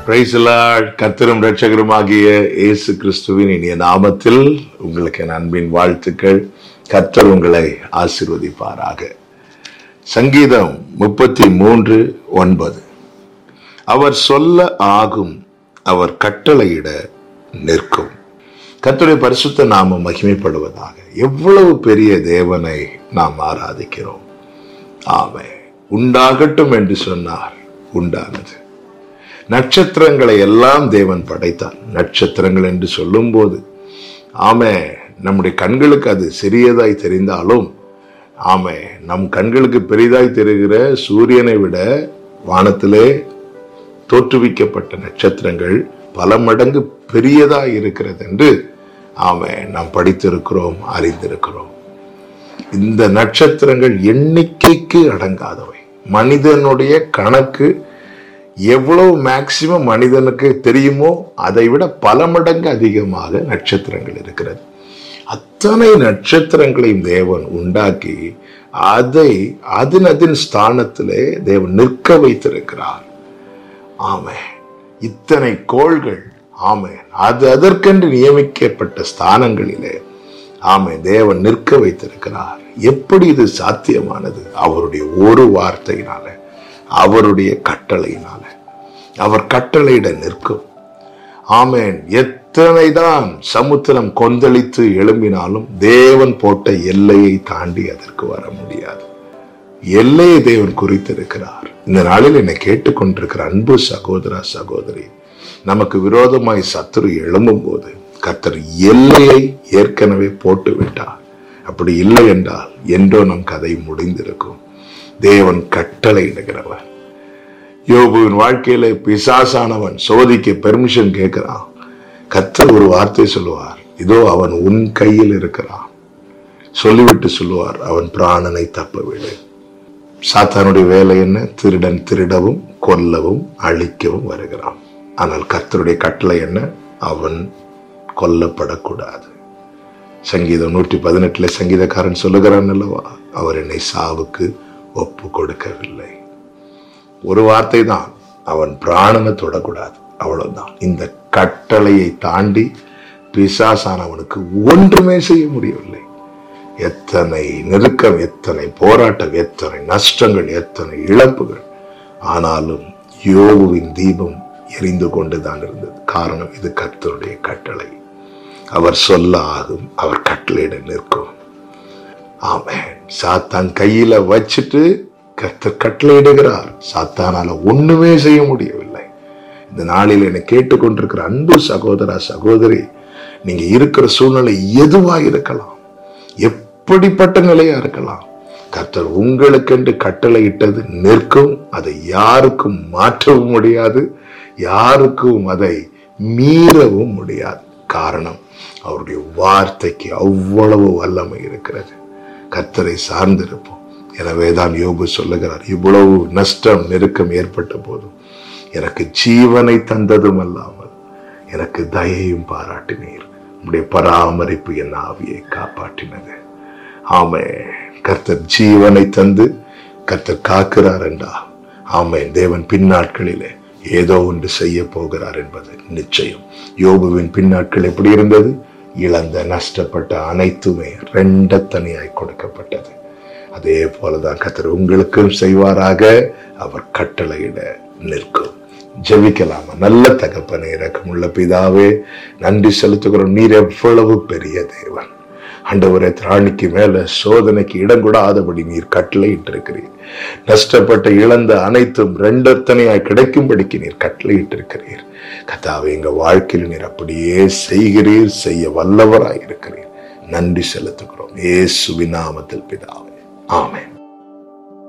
பிரைசலாட் கத்தரும் ரட்சகருமாகிய இயேசு கிறிஸ்துவின் இனிய நாமத்தில் உங்களுக்கு என் அன்பின் வாழ்த்துக்கள் கத்தர் உங்களை ஆசீர்வதிப்பாராக சங்கீதம் முப்பத்தி மூன்று ஒன்பது அவர் சொல்ல ஆகும் அவர் கட்டளையிட நிற்கும் கர்த்தருடைய பரிசுத்த நாமம் மகிமைப்படுவதாக எவ்வளவு பெரிய தேவனை நாம் ஆராதிக்கிறோம் ஆமே உண்டாகட்டும் என்று சொன்னார் உண்டானது நட்சத்திரங்களை எல்லாம் தேவன் படைத்தார் நட்சத்திரங்கள் என்று சொல்லும்போது ஆமே நம்முடைய கண்களுக்கு அது சிறியதாய் தெரிந்தாலும் ஆமே நம் கண்களுக்கு பெரிதாய் தெரிகிற சூரியனை விட வானத்திலே தோற்றுவிக்கப்பட்ட நட்சத்திரங்கள் பல மடங்கு பெரியதாய் இருக்கிறது என்று ஆமே நாம் படித்திருக்கிறோம் அறிந்திருக்கிறோம் இந்த நட்சத்திரங்கள் எண்ணிக்கைக்கு அடங்காதவை மனிதனுடைய கணக்கு எவ்வளவு மேக்சிமம் மனிதனுக்கு தெரியுமோ அதை விட பல மடங்கு அதிகமாக நட்சத்திரங்கள் இருக்கிறது அத்தனை நட்சத்திரங்களையும் தேவன் உண்டாக்கி அதை அதன் அதன் ஸ்தானத்திலே தேவன் நிற்க வைத்திருக்கிறார் ஆமே இத்தனை கோள்கள் ஆமே அது அதற்கென்று நியமிக்கப்பட்ட ஸ்தானங்களிலே ஆமே தேவன் நிற்க வைத்திருக்கிறார் எப்படி இது சாத்தியமானது அவருடைய ஒரு வார்த்தையினால அவருடைய கட்டளையினால அவர் கட்டளையிட நிற்கும் ஆமேன் எத்தனைதான் சமுத்திரம் கொந்தளித்து எழும்பினாலும் தேவன் போட்ட எல்லையை தாண்டி அதற்கு வர முடியாது எல்லையை தேவன் குறித்திருக்கிறார் இந்த நாளில் என்னை கேட்டுக்கொண்டிருக்கிற அன்பு சகோதரா சகோதரி நமக்கு விரோதமாய் சத்துரு எழும்பும் போது கர்த்தர் எல்லையை ஏற்கனவே போட்டு விட்டார் அப்படி இல்லை என்றால் என்றோ நம் கதை முடிந்திருக்கும் தேவன் கட்டளை இடுகிறவர் யோபுவின் வாழ்க்கையில பிசாசானவன் சோதிக்க பெர்மிஷன் கேட்கிறான் கர்த்தர் ஒரு வார்த்தை சொல்லுவார் இதோ அவன் உன் கையில் இருக்கிறான் சொல்லிவிட்டு சொல்லுவார் அவன் பிராணனை தப்ப விடு சாத்தானுடைய வேலை என்ன திருடன் திருடவும் கொல்லவும் அழிக்கவும் வருகிறான் ஆனால் கர்த்தருடைய கட்டளை என்ன அவன் கொல்லப்படக்கூடாது சங்கீதம் நூற்றி பதினெட்டுல சங்கீதக்காரன் சொல்லுகிறான் அல்லவா அவர் என்னை சாவுக்கு ஒப்பு கொடுக்கவில்லை ஒரு வார்த்தை தான் அவன் பிராணனை தொடக்கூடாது அவ்வளவுதான் இந்த கட்டளையை தாண்டி பிசாசானவனுக்கு ஒன்றுமே செய்ய முடியவில்லை எத்தனை நெருக்கம் எத்தனை போராட்டம் எத்தனை நஷ்டங்கள் எத்தனை இழப்புகள் ஆனாலும் யோகுவின் தீபம் எரிந்து கொண்டுதான் இருந்தது காரணம் இது கர்த்தருடைய கட்டளை அவர் சொல்ல ஆகும் அவர் கட்டளையிட நிற்கும் ஆமேன் சாத்தான் கையில வச்சுட்டு கர்த்தர் கட்டளையிடுகிறார் சாத்தானால ஒண்ணுமே செய்ய முடியவில்லை இந்த நாளில் என்னை கேட்டுக்கொண்டிருக்கிற அன்பு சகோதரா சகோதரி நீங்க இருக்கிற சூழ்நிலை எதுவா இருக்கலாம் எப்படிப்பட்ட நிலையா இருக்கலாம் கர்த்தர் உங்களுக்கென்று கட்டளையிட்டது நிற்கும் அதை யாருக்கும் மாற்றவும் முடியாது யாருக்கும் அதை மீறவும் முடியாது காரணம் அவருடைய வார்த்தைக்கு அவ்வளவு வல்லமை இருக்கிறது கர்த்தரை சார்ந்திருப்போம் எனவேதான் யோபு சொல்லுகிறார் இவ்வளவு நஷ்டம் நெருக்கம் ஏற்பட்ட போதும் எனக்கு ஜீவனை தந்ததும் அல்லாமல் எனக்கு தயையும் பாராட்டினீர் உடைய பராமரிப்பு என் ஆவியை காப்பாற்றினது ஆமே கர்த்தர் ஜீவனை தந்து கர்த்தர் காக்கிறார் என்றா ஆமே தேவன் பின்னாட்களிலே ஏதோ ஒன்று செய்ய போகிறார் என்பது நிச்சயம் யோபுவின் பின்னாட்கள் எப்படி இருந்தது இழந்த நஷ்டப்பட்ட அனைத்துமே ரெண்டத்தனியாய் கொடுக்கப்பட்டது அதே போலதான் கத்தர் உங்களுக்கும் செய்வாராக அவர் கட்டளையிட நிற்கும் ஜெபிக்கலாமா நல்ல தகப்பனை இறக்கமுள்ள பிதாவே நன்றி செலுத்துகிறோம் நீர் எவ்வளவு பெரிய தேவன் ஆண்டவரே திராணிக்கு மேல சோதனைக்கு இடம் கூடாதபடி நீர் கட்டளையிட்டிருக்கிறீர் நஷ்டப்பட்ட இழந்த அனைத்தும் ரெண்டத்தனையாய் கிடைக்கும்படிக்கு நீர் கட்டளையிட்டிருக்கிறீர் கதாவை எங்க வாழ்க்கையில் நீர் அப்படியே செய்கிறீர் செய்ய வல்லவராய் இருக்கிறீர் நன்றி செலுத்துகிறோம் ஏசுவின் நாமத்தில் பிதாவே ஆமென்